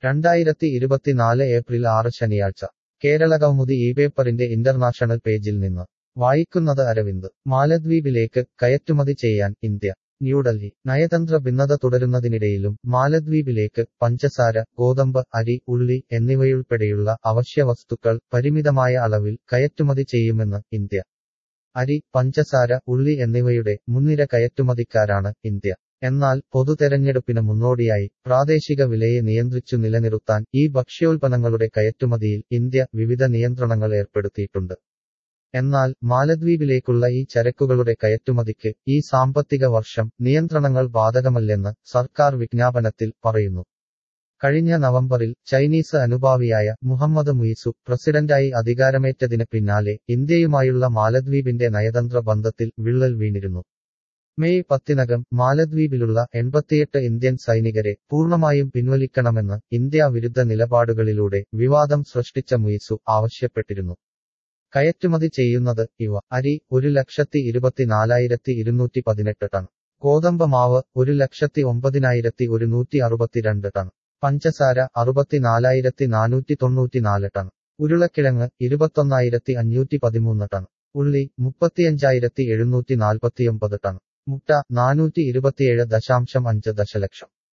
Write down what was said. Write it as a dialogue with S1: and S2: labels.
S1: രണ്ടായിരത്തി ഇരുപത്തിനാല് ഏപ്രിൽ ആറ് ശനിയാഴ്ച കേരളകൗമുദി ഈ പേപ്പറിന്റെ ഇന്റർനാഷണൽ പേജിൽ നിന്ന് വായിക്കുന്നത് അരവിന്ദ് മാലദ്വീപിലേക്ക് കയറ്റുമതി ചെയ്യാൻ ഇന്ത്യ ന്യൂഡൽഹി നയതന്ത്ര ഭിന്നത തുടരുന്നതിനിടയിലും മാലദ്വീപിലേക്ക് പഞ്ചസാര ഗോതമ്പ് അരി ഉള്ളി എന്നിവയുൾപ്പെടെയുള്ള അവശ്യവസ്തുക്കൾ പരിമിതമായ അളവിൽ കയറ്റുമതി ചെയ്യുമെന്ന് ഇന്ത്യ അരി പഞ്ചസാര ഉള്ളി എന്നിവയുടെ മുൻനിര കയറ്റുമതിക്കാരാണ് ഇന്ത്യ എന്നാൽ പൊതുതെരഞ്ഞെടുപ്പിന് മുന്നോടിയായി പ്രാദേശിക വിലയെ നിയന്ത്രിച്ചു നിലനിർത്താൻ ഈ ഭക്ഷ്യോൽപ്പന്നങ്ങളുടെ കയറ്റുമതിയിൽ ഇന്ത്യ വിവിധ നിയന്ത്രണങ്ങൾ ഏർപ്പെടുത്തിയിട്ടുണ്ട് എന്നാൽ മാലദ്വീപിലേക്കുള്ള ഈ ചരക്കുകളുടെ കയറ്റുമതിക്ക് ഈ സാമ്പത്തിക വർഷം നിയന്ത്രണങ്ങൾ ബാധകമല്ലെന്ന് സർക്കാർ വിജ്ഞാപനത്തിൽ പറയുന്നു കഴിഞ്ഞ നവംബറിൽ ചൈനീസ് അനുഭാവിയായ മുഹമ്മദ് മുയിസു പ്രസിഡന്റായി അധികാരമേറ്റതിന് പിന്നാലെ ഇന്ത്യയുമായുള്ള മാലദ്വീപിന്റെ നയതന്ത്ര ബന്ധത്തിൽ വിള്ളൽ വീണിരുന്നു മെയ് പത്തിനകം മാലദ്വീപിലുള്ള എൺപത്തിയെട്ട് ഇന്ത്യൻ സൈനികരെ പൂർണ്ണമായും പിൻവലിക്കണമെന്ന് ഇന്ത്യ വിരുദ്ധ നിലപാടുകളിലൂടെ വിവാദം സൃഷ്ടിച്ച മുയിസു ആവശ്യപ്പെട്ടിരുന്നു കയറ്റുമതി ചെയ്യുന്നത് ഇവ അരി ഒരു ലക്ഷത്തി ഇരുപത്തിനാലായിരത്തി ഇരുന്നൂറ്റി പതിനെട്ട് ടൺ ഗോതമ്പ് മാവ് ഒരു ലക്ഷത്തി ഒമ്പതിനായിരത്തി ഒരുന്നൂറ്റി അറുപത്തിരണ്ട് ടൺ പഞ്ചസാര അറുപത്തിനാലായിരത്തി നാനൂറ്റി തൊണ്ണൂറ്റിനാല് ടൺ ഉരുളക്കിഴങ്ങ് ഇരുപത്തൊന്നായിരത്തി അഞ്ഞൂറ്റി പതിമൂന്ന് ടൺ ഉള്ളി മുപ്പത്തിയഞ്ചായിരത്തി എഴുന്നൂറ്റി നാൽപ്പത്തിയൊമ്പത് ടൺ മുട്ട നാനൂറ്റി ഇരുപത്തിയേഴ് ദശാംശം അഞ്ച് ദശലക്ഷം